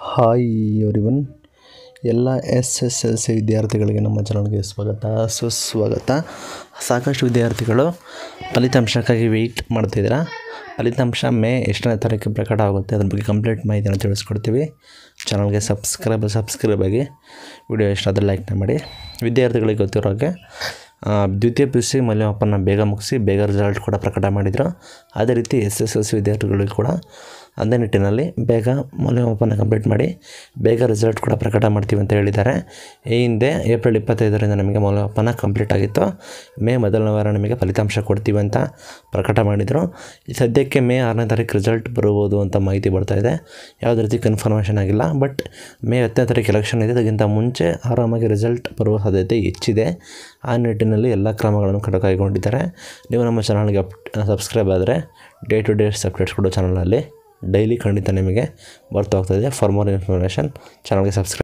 hi everyone ಎಲ್ಲ S S L C ವಿದ್ಯಾರ್ಥಿಗಳಿಗೆ ನಮ್ಮ ಚಾನಲ್ಗೆ ಸ್ವಾಗತ ಸುಸ್ವಾಗತ ಸಾಕಷ್ಟು ವಿದ್ಯಾರ್ಥಿಗಳು ಫಲಿತಾಂಶಕ್ಕಾಗಿ ವೆಯ್ಟ್ ಮಾಡ್ತಿದ್ದೀರಾ ಫಲಿತಾಂಶ ಮೇ ಎಷ್ಟನೇ ತಾರೀಕು ಪ್ರಕಟ ಆಗುತ್ತೆ ಅದ್ರ ಬಗ್ಗೆ ಕಂಪ್ಲೀಟ್ ಮಾಹಿತಿಯನ್ನು ತಿಳಿಸ್ಕೊಡ್ತೀವಿ ಚಾನಲ್ಗೆ ಸಬ್ಸ್ಕ್ರೈಬ್ ಸಬ್ಸ್ಕ್ರೈಬ್ ಆಗಿ ವಿಡಿಯೋ ಇಷ್ಟ ಆದರೆ ಲೈಕ್ನ ಮಾಡಿ ವಿದ್ಯಾರ್ಥಿಗಳಿಗೆ ಗೊತ್ತಿರೋ ಹಾಗೆ ಆ, ದ್ವಿತೀಯ ಪಿ ಯು ಸಿ ಮೌಲ್ಯಮಾಪನ ಬೇಗ ಮುಗಿಸಿ ಬೇಗ ರಿಸಲ್ಟ್ ಕೂಡ ಪ್ರಕಟ ಮಾಡಿದರು ಅದೇ ರೀತಿ ಎಸ್ ಎಸ್ ಎಲ್ ಸಿ ವಿದ್ಯಾರ್ಥಿಗಳಿಗೂ ಕೂಡ ಅದೇ ನಿಟ್ಟಿನಲ್ಲಿ ಬೇಗ ಮೌಲ್ಯಮಾಪನ ಕಂಪ್ಲೀಟ್ ಮಾಡಿ ಬೇಗ ರಿಸಲ್ಟ್ ಕೂಡ ಪ್ರಕಟ ಮಾಡ್ತೀವಿ ಅಂತ ಹೇಳಿದ್ದಾರೆ ಈ ಹಿಂದೆ ಏಪ್ರಿಲ್ ಇಪ್ಪತ್ತೈದರಿಂದ ನಮಗೆ ಮೌಲ್ಯಮಾಪನ ಕಂಪ್ಲೀಟ್ ಆಗಿತ್ತು ಮೇ ಮೊದಲನೇ ವಾರ ನಮಗೆ ಫಲಿತಾಂಶ ಕೊಡ್ತೀವಿ ಅಂತ ಪ್ರಕಟ ಮಾಡಿದರು ಈ ಸದ್ಯಕ್ಕೆ ಮೇ ಆರನೇ ತಾರೀಕು ರಿಸಲ್ಟ್ ಬರ್ಬೋದು ಅಂತ ಮಾಹಿತಿ ಬರ್ತಾ ಇದೆ ಯಾವುದೇ ರೀತಿ ಕನ್ಫರ್ಮೇಷನ್ ಆಗಿಲ್ಲ ಬಟ್ ಮೇ ಹತ್ತನೇ ತಾರೀಕು ಎಲೆಕ್ಷನ್ ಇದೆ ಅದಕ್ಕಿಂತ ಮುಂಚೆ ಆರಾಮಾಗಿ ರಿಸಲ್ಟ್ ಬರುವ ಸಾಧ್ಯತೆ ಹೆಚ್ಚಿದೆ ಆ ನಿಟ್ಟಿನಲ್ಲಿ ಎಲ್ಲ ಕ್ರಮಗಳನ್ನು ಕಡ ಕೈಗೊಂಡಿದ್ದಾರೆ ನೀವು ನಮ್ಮ ಚಾನಲ್ಗೆ ಅಪ್ ಸಬ್ಸ್ಕ್ರೈಬ್ ಆದರೆ ಡೇ ಟು ಡೇ ಅಪ್ಡೇಟ್ಸ್ ಕೊಡೋ ಚಾನಲಲ್ಲಿ ಡೈಲಿ ಖಂಡಿತ ನಿಮಗೆ ಬರ್ತಾ ಹೋಗ್ತದೆ ಫಾರ್ ಮೋರ್ ಇನ್ಫಾರ್ಮೇಷನ್ ಚಾನಲ್ಗೆ ಸಬ್ಸ್ಕ್ರೈಬ್